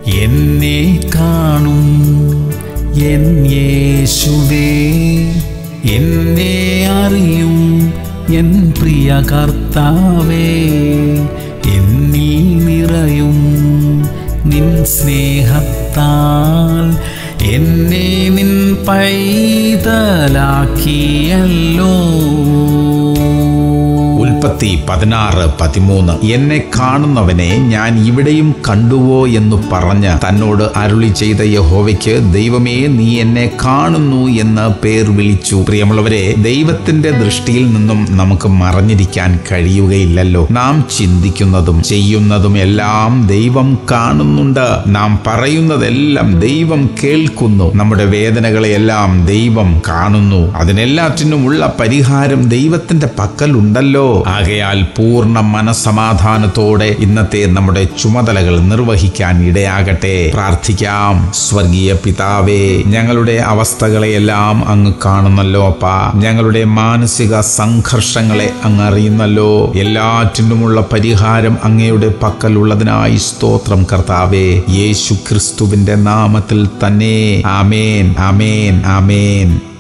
എന്നെ കാണും എൻ യേശുവേ എന്നെ അറിയും എൻ പ്രിയ കർത്താവേ എന്നിൽ നിറയും നിൻ സ്നേഹത്താൽ എന്നെ നിൻ പൈതലാക്കിയല്ലോ ഉൽപ്പത്തി പതിനാറ് പതിമൂന്ന് എന്നെ കാണുന്നവനെ ഞാൻ ഇവിടെയും കണ്ടുവോ എന്ന് പറഞ്ഞ് തന്നോട് അരുളി ചെയ്ത യഹോവയ്ക്ക് ദൈവമേ നീ എന്നെ കാണുന്നു എന്ന് പേർ വിളിച്ചു പ്രിയമുള്ളവരെ ദൈവത്തിന്റെ ദൃഷ്ടിയിൽ നിന്നും നമുക്ക് മറഞ്ഞിരിക്കാൻ കഴിയുകയില്ലല്ലോ നാം ചിന്തിക്കുന്നതും ചെയ്യുന്നതും എല്ലാം ദൈവം കാണുന്നുണ്ട് നാം പറയുന്നതെല്ലാം ദൈവം കേൾക്കുന്നു നമ്മുടെ വേദനകളെയെല്ലാം ദൈവം കാണുന്നു അതിനെല്ലാറ്റിനുമുള്ള പരിഹാരം ദൈവത്തിന്റെ പക്കലുണ്ടല്ലോ ആകയാൽ പൂർണ്ണ മനസമാധാനത്തോടെ ഇന്നത്തെ നമ്മുടെ ചുമതലകൾ നിർവഹിക്കാൻ ഇടയാകട്ടെ പ്രാർത്ഥിക്കാം സ്വർഗീയ പിതാവേ ഞങ്ങളുടെ അവസ്ഥകളെയെല്ലാം അങ്ങ് കാണുന്നല്ലോ അപ്പാ ഞങ്ങളുടെ മാനസിക സംഘർഷങ്ങളെ അങ്ങ് അറിയുന്നല്ലോ എല്ലാറ്റിനുമുള്ള പരിഹാരം അങ്ങയുടെ പക്കലുള്ളതിനായി സ്തോത്രം കർത്താവേ യേശു ക്രിസ്തുവിന്റെ നാമത്തിൽ തന്നെ ആമേൻ ആമേൻ ആമേൻ